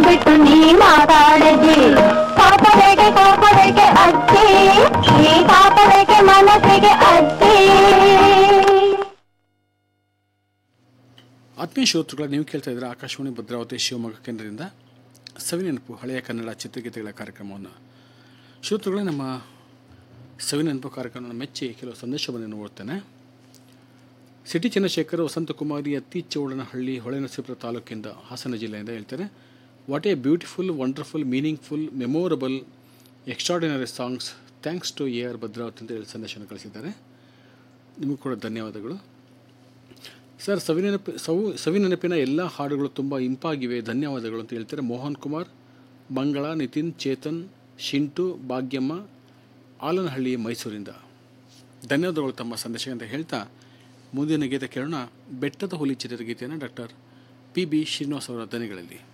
ಬಿಟ್ಟು ನೀ ಮಾತಾಡಜಿ ಕಾಪರೇಗೆ ಕಾಪರೇಗೆ ಅಜ್ಜಿ ಈ ಕಾಪರೇಗೆ ಮನಸ್ಸಿಗೆ ಅಜ್ಜಿ ಆತ್ಮೀಯ ಶ್ರೋತೃಗಳ ನೀವು ಕೇಳ್ತಾ ಇದ್ದೀರಾ ಆಕಾಶವಾಣಿ ಭದ್ರಾವತಿ ಶಿವಮೊಗ್ಗ ಕೇಂದ್ರದಿಂದ ಸವಿ ನೆನಪು ಹಳೆಯ ಕನ್ನಡ ಚಿತ್ರಗೀತೆಗಳ ಕಾರ್ಯಕ್ರಮವನ್ನು ಶ್ರೋತೃಗಳೇ ನಮ್ಮ ಸವಿ ನೆನಪು ಕಾರ್ಯಕ್ರಮವನ್ನು ಮೆಚ್ಚಿ ಕೆಲವು ಸಂದೇಶವನ್ನು ನೋಡ್ತೇನೆ ಸಿಟಿ ಚಂದ್ರಶೇಖರ್ ವಸಂತಕುಮಾರಿ ಅತ್ತಿ ಚೌಡನಹಳ್ಳಿ ಹೊಳೆನರಸೀಪುರ ತಾಲೂಕಿಂದ ಹಾಸನ ಜಿಲ್ಲೆಯಿಂದ ಹೇಳ್ತಾರೆ what a beautiful wonderful meaningful memorable extraordinary songs thanks to A R Bhadravati ಅಂತ ಹೇಳಿ ಸಂದೇಶವನ್ನು ಕಳಿಸಿದ್ದಾರೆ ನಿಮಗೂ ಕೂಡ ಧನ್ಯವಾದಗಳು ಸರ್ ಸವಿ ನೆನಪಿ ಸವು ಸವಿ ನೆನಪಿನ ಎಲ್ಲ ಹಾಡುಗಳು ತುಂಬ ಇಂಪಾಗಿವೆ ಧನ್ಯವಾದಗಳು ಅಂತ ಹೇಳ್ತಾರೆ ಮೋಹನ್ ಕುಮಾರ್ ಮಂಗಳ ನಿತಿನ್ ಚೇತನ್ ಶಿಂಟು ಭಾಗ್ಯಮ್ಮ ಆಲನಹಳ್ಳಿ ಮೈಸೂರಿಂದ ಧನ್ಯವಾದಗಳು ತಮ್ಮ ಸಂದೇಶ ಅಂತ ಹೇಳ್ತಾ ಮುಂದಿನ ಗೀತೆ ಕೇಳೋಣ ಬೆಟ್ಟದ ಹುಲಿ ಚಿತ್ರದ ಗೀತೆಯನ್ನು ಡಾಕ್ಟರ್ ಪಿ ಬಿ ಶ್ರೀನಿವಾಸ್ ಅವರ ದನಿಗಳಲ್ಲಿ